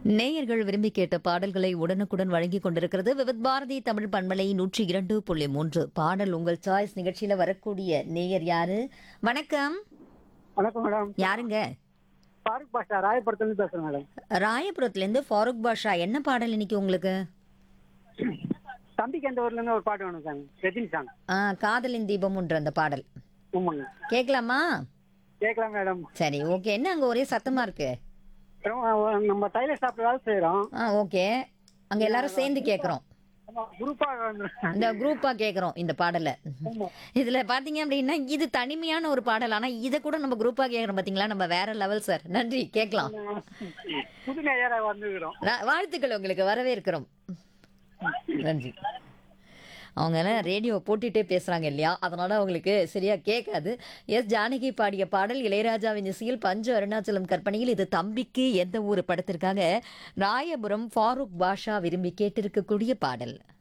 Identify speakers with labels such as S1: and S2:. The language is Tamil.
S1: நேயர்கள் விரும்பி கேட்ட பாடல்களை உடனுக்குடன் வழங்கிக் கொண்டிருக்கிறது விவித் பாரதி தமிழ் பண்பலை நூற்றி இரண்டு புள்ளி மூன்று பாடல் உங்கள் சாய்ஸ் நிகழ்ச்சியில வரக்கூடிய நேயர் யாரு வணக்கம்
S2: வணக்கம் மேடம்
S1: யாருங்க
S2: ஃபாரூக் பாஷா ராயபுரத்துலேருந்து பேசுகிறேன் மேடம்
S1: ராயபுரத்துல இருந்து ஃபாரூக் பாஷா என்ன பாடல் இன்னைக்கு உங்களுக்கு
S2: தம்பிக்கு எந்த ஊர்லேருந்து ஒரு பாட்டு வேணும் சாங் ரஜினி சாங்
S1: ஆ, காதலின் தீபம்ன்ற அந்த பாடல்
S2: ஆமாங்க
S1: கேட்கலாமா
S2: கேட்கலாம் மேடம்
S1: சரி ஓகே என்ன அங்க ஒரே சத்தமா இருக்கு
S2: அப்புறம் நம்ம டைலர் ஷாப்பில் வேலை செய்கிறோம்
S1: ஆ ஓகே அங்க எல்லாரும் சேர்ந்து கேக்குறோம்
S2: குரூப்பாக வந்து
S1: இந்த குரூப்பா கேக்குறோம் இந்த பாடலை இதுல பாத்தீங்க அப்படின்னா இது தனிமையான ஒரு பாடல் ஆனா இதை கூட நம்ம குரூப்பா கேக்குறோம் பாத்தீங்களா நம்ம வேற லெவல் சார் நன்றி கேட்கலாம்
S2: புது நேயராக வந்துக்கிறோம்
S1: ரா- வாழ்த்துக்கள் உங்களுக்கு வரவேற்கிறோம் நன்றி அவங்க எல்லாம் ரேடியோ போட்டுட்டே பேசுறாங்க இல்லையா அதனால அவங்களுக்கு சரியா கேட்காது எஸ் ஜானகி பாடிய பாடல் இளையராஜாவின் இசையில் பஞ்சு அருணாச்சலம் கற்பனையில் இது தம்பிக்கு எந்த ஊர் படத்திற்காக ராயபுரம் ஃபாரூக் பாஷா விரும்பி கேட்டிருக்கக்கூடிய பாடல்